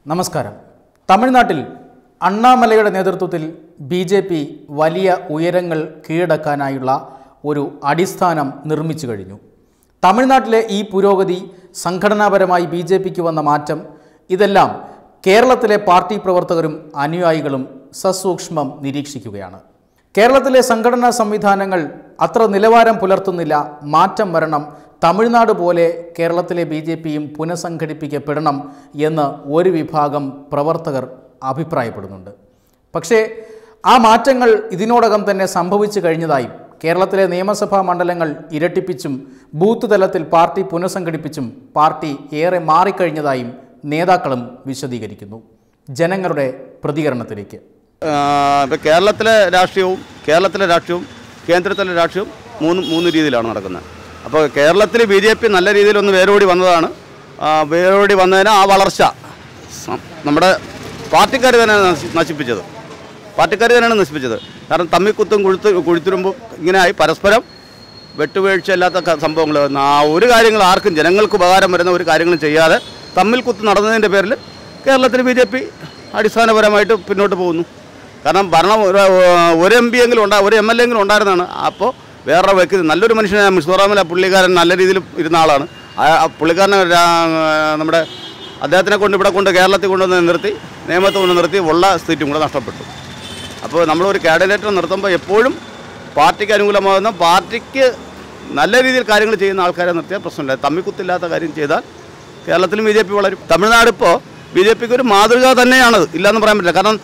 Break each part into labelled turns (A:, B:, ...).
A: നമസ്കാരം തമിഴ്നാട്ടിൽ അണ്ണാമലയുടെ നേതൃത്വത്തിൽ ബി ജെ പി വലിയ ഉയരങ്ങൾ കീഴടക്കാനായുള്ള ഒരു അടിസ്ഥാനം നിർമ്മിച്ചു കഴിഞ്ഞു തമിഴ്നാട്ടിലെ ഈ പുരോഗതി സംഘടനാപരമായി ബി ജെ പിക്ക് വന്ന മാറ്റം ഇതെല്ലാം കേരളത്തിലെ പാർട്ടി പ്രവർത്തകരും അനുയായികളും സസൂക്ഷ്മം നിരീക്ഷിക്കുകയാണ് കേരളത്തിലെ സംഘടനാ സംവിധാനങ്ങൾ അത്ര നിലവാരം പുലർത്തുന്നില്ല മാറ്റം വരണം തമിഴ്നാട് പോലെ കേരളത്തിലെ ബി ജെ പിയും പുനഃസംഘടിപ്പിക്കപ്പെടണം എന്ന് ഒരു വിഭാഗം പ്രവർത്തകർ അഭിപ്രായപ്പെടുന്നുണ്ട് പക്ഷേ ആ മാറ്റങ്ങൾ ഇതിനോടകം തന്നെ സംഭവിച്ചു കഴിഞ്ഞതായും കേരളത്തിലെ നിയമസഭാ മണ്ഡലങ്ങൾ ഇരട്ടിപ്പിച്ചും ബൂത്ത് തലത്തിൽ പാർട്ടി പുനഃസംഘടിപ്പിച്ചും പാർട്ടി ഏറെ മാറിക്കഴിഞ്ഞതായും നേതാക്കളും വിശദീകരിക്കുന്നു ജനങ്ങളുടെ പ്രതികരണത്തിലേക്ക്
B: ഇപ്പോൾ കേരളത്തിലെ രാഷ്ട്രീയവും കേരളത്തിലെ രാഷ്ട്രീയവും കേന്ദ്രത്തിലെ രാഷ്ട്രീയവും മൂന്ന് മൂന്ന് രീതിയിലാണ് നടക്കുന്നത് അപ്പോൾ കേരളത്തിൽ ബി ജെ പി നല്ല രീതിയിലൊന്ന് വേരോടി വന്നതാണ് ആ, വേരോടി വന്നതിന് ആ വളർച്ച സ- നമ്മുടെ പാർട്ടിക്കാർ തന്നെ നശി- നശിപ്പിച്ചത് പാർട്ടിക്കാർ തന്നെയാണ് നശിപ്പിച്ചത് കാരണം തമ്മിക്കുത്തും കുഴുത്ത് കുഴിത്തുരുമ്പും ഇങ്ങനെയായി പരസ്പരം വെട്ടുവീഴ്ചയില്ലാത്ത ക- സംഭവങ്ങൾ ആ ഒരു കാര്യങ്ങൾ ആർക്കും ജനങ്ങൾക്ക് ഉപകാരം വരുന്ന ഒരു കാര്യങ്ങളും ചെയ്യാതെ തമ്മിൽ കുത്ത് നടന്നതിൻ്റെ പേരിൽ കേരളത്തിൽ ബി ജെ പി അടിസ്ഥാനപരമായിട്ട് പിന്നോട്ട് പോകുന്നു കാരണം ഭരണം ഒരു ഒരു എം പി എങ്കിലും ഉണ്ടാ ഒരു എം എൽ എ എങ്കിലും ഉണ്ടായിരുന്നതാണ് അപ്പോൾ വേറെ വ്യക്തി നല്ലൊരു മനുഷ്യനാണ് മിസോറാമിലെ പുള്ളിക്കാരൻ നല്ല രീതിയിൽ ഇരുന്ന ആളാണ് ആ ആ പുള്ളിക്കാരനെ രാ- നമ്മുടെ അദ്ദേഹത്തിനെ കൊണ്ട് ഇവിടെ കൊണ്ട് കേരളത്തിൽ കൊണ്ടുവന്ന് നിർത്തി നിയമത്തിൽ കൊണ്ട് നിർത്തി ഉള്ള സീറ്റും കൂടെ നഷ്ടപ്പെട്ടു അപ്പോൾ നമ്മളൊരു കാൻഡിഡേറ്റ് നിർത്തുമ്പോൾ എപ്പോഴും പാർട്ടിക്ക് അനുകൂലമാകുന്ന പാർട്ടിക്ക് നല്ല രീതിയിൽ കാര്യങ്ങൾ ചെയ്യുന്ന ആൾക്കാരെ നിർത്തിയാൽ പ്രശ്നമില്ല തമ്മിക്കുത്തില്ലാത്ത കാര്യം ചെയ്താൽ കേരളത്തിലും ബി ജെ പി വളരും തമിഴ്നാട് ഇപ്പോൾ ബി ജെ പിക്ക് ഒരു മാതൃക തന്നെയാണത് ഇല്ലയെന്ന് പറയാൻ പറ്റില്ല കാരണം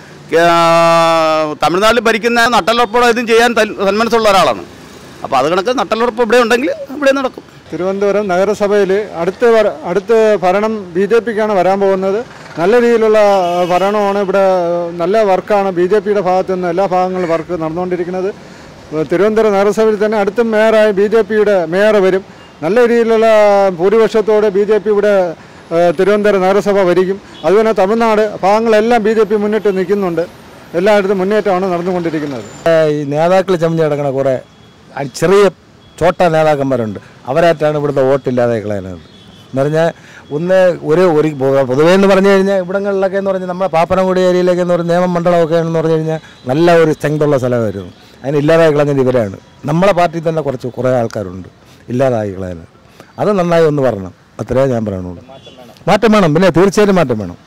B: കേ- തമിഴ്നാട്ടിൽ ഭരിക്കുന്ന നട്ടലുറപ്പോടെ ഇതും ചെയ്യാൻ തൽ- സന്മനസ്സുള്ള ഒരാളാണ് അപ്പോൾ അത് കണക്ക് നട്ടലുറപ്പ് ഇവിടെ ഉണ്ടെങ്കിൽ ഇവിടെ നടക്കും
C: തിരുവനന്തപുരം നഗരസഭയിൽ അടുത്ത വര- അടുത്ത ഭരണം ബി ജെ പിക്കാണ് വരാൻ പോകുന്നത് നല്ല രീതിയിലുള്ള ആ, ഭരണമാണ് ഇവിടെ ആ, നല്ല വർക്കാണ് ബി ജെ പിയുടെ ഭാഗത്തു നിന്ന് എല്ലാ ഭാഗങ്ങളും വർക്ക് നടന്നുകൊണ്ടിരിക്കുന്നത് ഏഹ് തിരുവനന്തപുരം നഗരസഭയിൽ തന്നെ അടുത്ത മേയറായി ബി ജെ പിയുടെ മേയർ വരും നല്ല രീതിയിലുള്ള ഭൂരിപക്ഷത്തോടെ ബി ജെ പി ഇവിടെ ഏഹ് തിരുവനന്തപുരം നഗരസഭ ഭരിക്കും അതുപോലെ തമിഴ്നാട് ഭാഗങ്ങളെല്ലാം ബി ജെ പി മുന്നിട്ട് നിൽക്കുന്നുണ്ട് എല്ലായിടത്തും മുന്നേറ്റമാണ് നടന്നുകൊണ്ടിരിക്കുന്നത്
D: ഈ നേതാക്കൾ ചമഞ്ഞ് കിടക്കണ കുറേ അ- ചെറിയ ചോട്ട നേതാക്കന്മാരുണ്ട് അവരായിട്ടാണ് ഇവിടുത്തെ വോട്ടില്ലാതെ കളയുന്നത് എന്ന് പറഞ്ഞാൽ ഒന്ന് ഒരു ഒരു പൊ- പൊതുവേ എന്ന് പറഞ്ഞു കഴിഞ്ഞാൽ ഇവിടങ്ങളിലൊക്കെ എന്ന് പറഞ്ഞാൽ നമ്മുടെ പാപ്പനംകുടി ഏരിയയിലൊക്കെ എന്ന് പറഞ്ഞാൽ നിയമം മണ്ഡലമൊക്കെ എന്ന് പറഞ്ഞു കഴിഞ്ഞാൽ നല്ല ഒരു strength ഉള്ള സ്ഥലമായിരുന്നു അതിന് ഇല്ലാതായി കളഞ്ഞത് ഇവരാണ് നമ്മളെ പാർട്ടിയിൽ തന്നെ കുറച്ച് കുറേ ആൾക്കാരുണ്ട് ഇല്ലാതായി കളയുന്നത് അത് നന്നായി ഒന്ന് പറയണം അത്രേ ഞാൻ പറയണുള്ളൂ മാറ്റം വേണം പിന്നെ തീർച്ചയായും മാറ്റം വേണം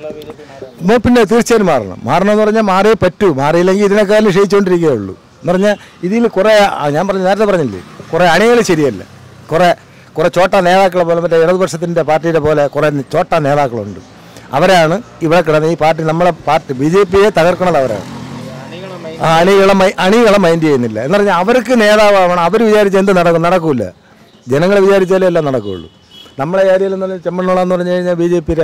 D: മോ- പിന്നെ തീർച്ചയായും മാറണം മാറണം എന്ന് പറഞ്ഞാൽ മാറിയേ പറ്റൂ മാറിയില്ലെങ്കിൽ ഇതിനേക്കാളും ക്ഷയിച്ചുകൊണ്ടിരിക്കുകയേ ഉള്ളൂ എന്ന് പറഞ്ഞാൽ ഇതിൽ കുറേ ആ, ഞാൻ പറഞ്ഞു നേരത്തെ പറഞ്ഞില്ലേ കുറേ അണികൾ ശരിയല്ല കുറേ കുറേ ചോട്ട നേതാക്കളെ പോലെ മറ്റേ ഇടതുപക്ഷത്തിൻ്റെ പാർട്ടിയുടെ പോലെ കുറേ ചോട്ട നേതാക്കളുണ്ട് അവരാണ് ഇവിടെ കിടന്ന് ഈ പാർട്ടി നമ്മളെ പാർട്ടി ബി ജെ പിയെ തകർക്കണത് അവരാണ് ആ അണികളെ മൈ അണികളെ മൈൻഡ് ചെയ്യുന്നില്ല എന്ന് പറഞ്ഞാൽ അവർക്ക് നേതാവാവണം അവർ വിചാരിച്ച് എന്ത് നടക്കും നടക്കൂല ജനങ്ങൾ വിചാരിച്ചാലേ എല്ലാം നടക്കുകയുള്ളൂ നമ്മളെ ഏരിയയിൽ എന്ന് പറഞ്ഞാൽ ചെമ്മണ്ണുള എന്ന് പറഞ്ഞു കഴിഞ്ഞാൽ ബി ജെ പിയുടെ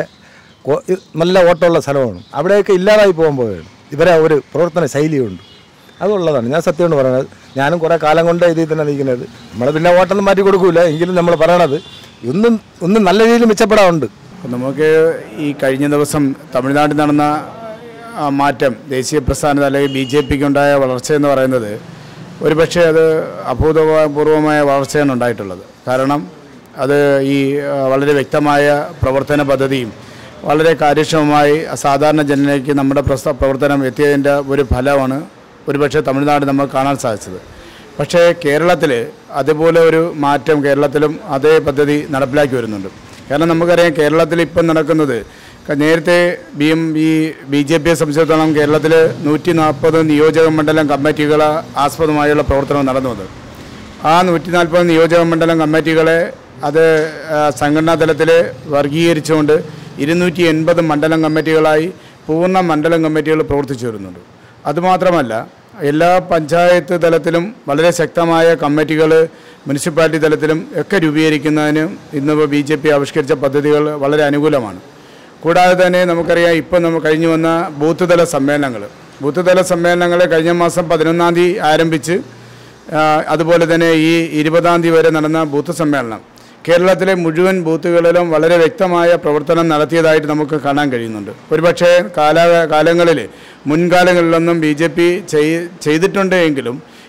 D: നല്ല ഓട്ടമുള്ള സ്ഥലമാണ് അവിടെയൊക്കെ ഇല്ലാതായി പോകുമ്പോഴാണ് ഇവരെ ഒരു പ്രവർത്തന ശൈലിയുണ്ട് അതുള്ളതാണ് ഞാൻ സത്യമാണ് പറയുന്നത് ഞാനും കുറേ കാലം കൊണ്ട് ഇതിൽ തന്നെ നിൽക്കുന്നത് നമ്മൾ പിന്നെ ഓട്ടൊന്നും മാറ്റി കൊടുക്കൂല എങ്കിലും നമ്മൾ പറയണത് ഒന്നും ഒന്നും നല്ല രീതിയിൽ മെച്ചപ്പെടാറുണ്ട്
E: അപ്പോൾ നമുക്ക് ഈ കഴിഞ്ഞ ദിവസം തമിഴ്നാട്ടിൽ നടന്ന ആ, മാറ്റം ദേശീയ പ്രസ്ഥാനത്ത് അല്ലെങ്കിൽ ബി ജെ പിക്ക് ഉണ്ടായ വളർച്ച എന്ന് പറയുന്നത് ഒരുപക്ഷെ അത് അഭൂതപൂർവമായ വളർച്ചയാണ് ഉണ്ടായിട്ടുള്ളത് കാരണം അത് ഈ ആ, വളരെ വ്യക്തമായ പ്രവർത്തന പദ്ധതിയും വളരെ കാര്യക്ഷമമായി സാധാരണ ജനതയ്ക്ക് നമ്മുടെ പ്രസ്ത പ്രവർത്തനം എത്തിയതിൻ്റെ ഒരു ഫലമാണ് ഒരുപക്ഷെ തമിഴ്നാട് നമ്മൾ കാണാൻ സാധിച്ചത് പക്ഷേ കേരളത്തിൽ അതുപോലെ ഒരു മാറ്റം കേരളത്തിലും അതേ പദ്ധതി നടപ്പിലാക്കി വരുന്നുണ്ട് കാരണം നമുക്കറിയാം കേരളത്തിൽ ഇപ്പം നടക്കുന്നത് ക- നേരത്തെ ബി എം ഈ ബി ജെ പിയെ സംബന്ധിച്ചിടത്തോളം കേരളത്തിൽ നൂറ്റി നാൽപ്പത് നിയോജക മണ്ഡലം കമ്മിറ്റികൾ ആസ്പദമായുള്ള പ്രവർത്തനം നടന്നു വന്നത് ആ നൂറ്റി നാൽപ്പത് നിയോജക മണ്ഡലം കമ്മിറ്റികളെ അത് ആ, സംഘടനാ തലത്തിൽ വർഗീകരിച്ചുകൊണ്ട് ഇരുന്നൂറ്റി എൺപത് മണ്ഡലം കമ്മിറ്റികളായി പൂർണ്ണ മണ്ഡലം കമ്മിറ്റികൾ പ്രവർത്തിച്ചു വരുന്നുണ്ട് അതുമാത്രമല്ല എല്ലാ പഞ്ചായത്ത് തലത്തിലും വളരെ ശക്തമായ കമ്മിറ്റികൾ മുനിസിപ്പാലിറ്റി തലത്തിലും ഒക്കെ രൂപീകരിക്കുന്നതിന് ഇന്നിപ്പോൾ ബി ജെ പി ആവിഷ്കരിച്ച പദ്ധതികൾ വളരെ അനുകൂലമാണ് കൂടാതെ തന്നെ നമുക്കറിയാം ഇപ്പം നമ്മൾ കഴിഞ്ഞു വന്ന ബൂത്ത് തല സമ്മേളനങ്ങൾ ബൂത്ത് തല സമ്മേളനങ്ങൾ കഴിഞ്ഞ മാസം പതിനൊന്നാം തീയതി ആരംഭിച്ച് ആ, അതുപോലെ തന്നെ ഈ ഇരുപതാം തീയതി വരെ നടന്ന ബൂത്ത് സമ്മേളനം കേരളത്തിലെ മുഴുവൻ ബൂത്തുകളിലും വളരെ വ്യക്തമായ പ്രവർത്തനം നടത്തിയതായിട്ട് നമുക്ക് കാണാൻ കഴിയുന്നുണ്ട് ഒരുപക്ഷെ കാല കാലങ്ങളിൽ മുൻകാലങ്ങളിലൊന്നും ബി ജെ പി ചെയ്തിട്ടുണ്ട് എങ്കിലും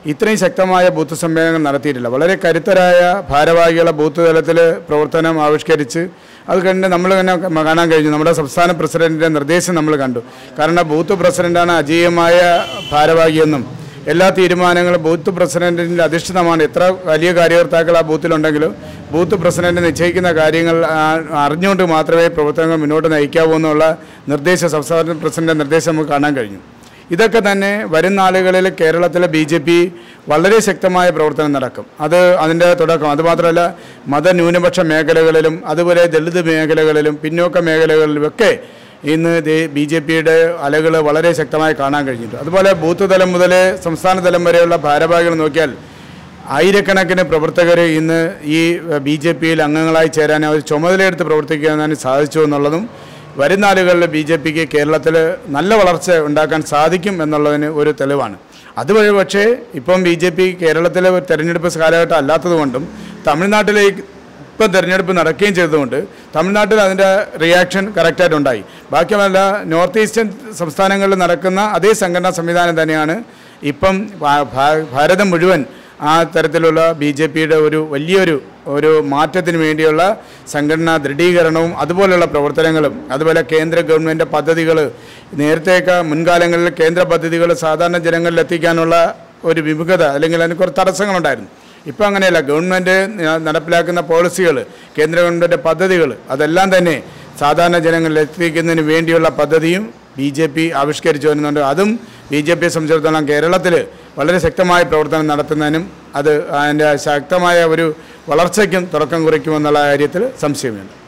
E: ഇത്രയും ശക്തമായ ബൂത്ത് സമ്മേളനങ്ങൾ നടത്തിയിട്ടില്ല വളരെ കരുത്തരായ ഭാരവാഹികളെ ബൂത്ത് തലത്തിൽ പ്രവർത്തനം ആവിഷ്കരിച്ച് അത് കണ്ട് നമ്മൾ തന്നെ കാണാൻ കഴിഞ്ഞു നമ്മുടെ സംസ്ഥാന പ്രസിഡന്റിൻ്റെ നിർദ്ദേശം നമ്മൾ കണ്ടു കാരണം ബൂത്ത് പ്രസിഡന്റാണ് അജീയമായ ഭാരവാഹിയെന്നും എല്ലാ തീരുമാനങ്ങളും ബൂത്ത് പ്രസിഡന്റിൻ്റെ അധിഷ്ഠിതമാണ് എത്ര വലിയ കാര്യകർത്താക്കൾ ആ ബൂത്തിലുണ്ടെങ്കിലും ബൂത്ത് പ്രസിഡന്റ് നിശ്ചയിക്കുന്ന കാര്യങ്ങൾ ആ, അറിഞ്ഞുകൊണ്ട് മാത്രമേ പ്രവർത്തനങ്ങൾ മുന്നോട്ട് നയിക്കാവൂ എന്നുള്ള നിർദ്ദേശം സംസ്ഥാന പ്രസിഡന്റിൻ്റെ നിർദ്ദേശം നമുക്ക് കാണാൻ കഴിഞ്ഞു ഇതൊക്കെ തന്നെ വരും നാളുകളിൽ കേരളത്തിലെ ബി ജെ പി വളരെ ശക്തമായ പ്രവർത്തനം നടക്കും അത് അതിൻ്റെ തുടക്കം അതുമാത്രമല്ല മതന്യൂനപക്ഷ മേഖലകളിലും അതുപോലെ ദളിത് മേഖലകളിലും പിന്നോക്ക മേഖലകളിലുമൊക്കെ ഇന്ന് ബി ജെ പിയുടെ അലകൾ വളരെ ശക്തമായി കാണാൻ കഴിഞ്ഞിട്ടുണ്ട് അതുപോലെ ബൂത്ത് തലം മുതൽ സംസ്ഥാന തലം വരെയുള്ള ഭാരവാഹികൾ നോക്കിയാൽ ആയിരക്കണക്കിന് പ്രവർത്തകർ ഇന്ന് ഈ ബി ജെ പിയിൽ അംഗങ്ങളായി ചേരാൻ അവർ ചുമതലയെടുത്ത് പ്രവർത്തിക്കാനും സാധിച്ചു എന്നുള്ളതും വരും നാളുകളിൽ ബി ജെ പിക്ക് കേരളത്തിൽ നല്ല വളർച്ച ഉണ്ടാക്കാൻ സാധിക്കും എന്നുള്ളതിന് ഒരു തെളിവാണ് അതുവഴി പക്ഷേ ഇപ്പം ബി ജെ പി കേരളത്തിലെ ഒരു തെരഞ്ഞെടുപ്പ് കാലഘട്ടം അല്ലാത്തതുകൊണ്ടും തമിഴ്നാട്ടിലേക്ക് ഇപ്പം തെരഞ്ഞെടുപ്പ് നടക്കുകയും ചെയ്തതുകൊണ്ട് തമിഴ്നാട്ടിൽ അതിൻ്റെ റിയാക്ഷൻ കറക്റ്റായിട്ട് ഉണ്ടായി ബാക്കിയല്ല നോർത്ത് ഈസ്റ്റേൺ സംസ്ഥാനങ്ങളിൽ നടക്കുന്ന അതേ സംഘടനാ സംവിധാനം തന്നെയാണ് ഇപ്പം ഭാ- ഭാ- ഭാരതം മുഴുവൻ ആ തരത്തിലുള്ള ബി ജെ പിയുടെ ഒരു വലിയൊരു ഒരു മാറ്റത്തിന് വേണ്ടിയുള്ള സംഘടനാ ദൃഢീകരണവും അതുപോലെയുള്ള പ്രവർത്തനങ്ങളും അതുപോലെ കേന്ദ്ര ഗവൺമെൻറ് പദ്ധതികൾ നേരത്തെയൊക്കെ മുൻകാലങ്ങളിൽ കേന്ദ്ര പദ്ധതികൾ സാധാരണ ജനങ്ങളിൽ എത്തിക്കാനുള്ള ഒരു വിമുഖത അല്ലെങ്കിൽ അതിന് കുറച്ച് തടസ്സങ്ങളുണ്ടായിരുന്നു ഇപ്പോൾ അങ്ങനെയല്ല ഗവൺമെൻറ് നടപ്പിലാക്കുന്ന പോളിസികൾ കേന്ദ്ര ഗവൺമെൻറ് പദ്ധതികൾ അതെല്ലാം തന്നെ സാധാരണ ജനങ്ങളിൽ എത്തിക്കുന്നതിന് വേണ്ടിയുള്ള പദ്ധതിയും ബി ജെ പി ആവിഷ്കരിച്ചു വരുന്നുണ്ട് അതും ബി ജെ പിയെ സംബന്ധിച്ചിടത്തോളം കേരളത്തിൽ വളരെ ശക്തമായ പ്രവർത്തനം നടത്തുന്നതിനും അത് അതിൻ്റെ ശക്തമായ ഒരു വളർച്ചയ്ക്കും തുടക്കം കുറിക്കുമെന്നുള്ള കാര്യത്തിൽ സംശയമില്ല